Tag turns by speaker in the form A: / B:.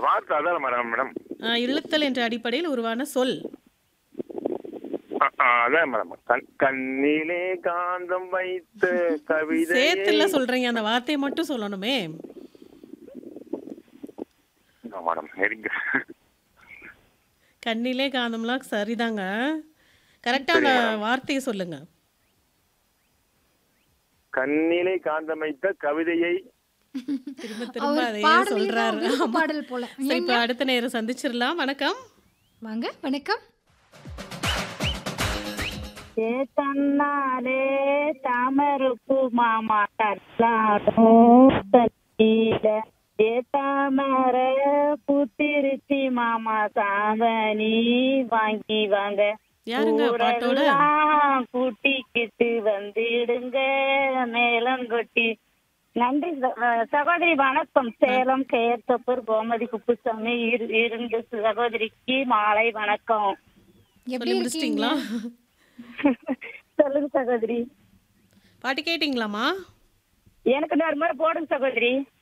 A: வார்த்தை அதான் madam madam
B: ஆ, இழுத்தல் என்ற அடிப்படையில் உருவான சொல்
A: ஆ, ஆ, அதான் மேடம் கண் கண்ணிலே காந்தம் வைத்த கவிதை
B: சேர்த்துல சொல்றீங்க அந்த வார்த்தையை மட்டும் சொல்லணுமே
A: மேடம் நெருங்க
B: கண்ணிலே காந்தம்லாம் சரிதாங்க கரெக்டா அந்த வார்த்தையை சொல்லுங்க
A: கண்ணிலே காந்தம் வைத்த கவிதையை
B: திரும்ப திரும்ப
C: அவர்
B: அதையே
C: பாடலே
B: சொல்றாரு
C: தான் விருப்ப
B: ஆமா.
C: பாடல் போல
B: சரி இப்ப அடுத்த நேரம் சந்திச்சிடலாம் வணக்கம்
C: வாங்க வணக்கம்
D: ஏ தன்னாலே தாமரப்பு மாமா தள்ளாடும் தண்ணீல ஏ தாமர புத்திருச்சி மாமா சாவணி வாங்கி வாங்க
B: யாருங்க பாட்டோட
D: ஊரெல்லாம் கூட்டிக்கிட்டு வந்துடுங்க மேலங்கொட்டி நன்றி ச- அஹ் சகோதரி வணக்கம் சேலம் கேத்தப்பூர் கோமதி குப்புசாமி இரு- இருந்து சகோதரிக்கு மாலை வணக்கம்
C: எப்படி
B: சொல்லி
C: இருக்கீங்க
B: முடிச்சிட்டீங்களா
D: சொல்லுங்க சகோதரி
B: பாட்டு கேட்டீங்களாமா
D: எனக்கு இன்னொரு முறை போடுங்க சகோதரி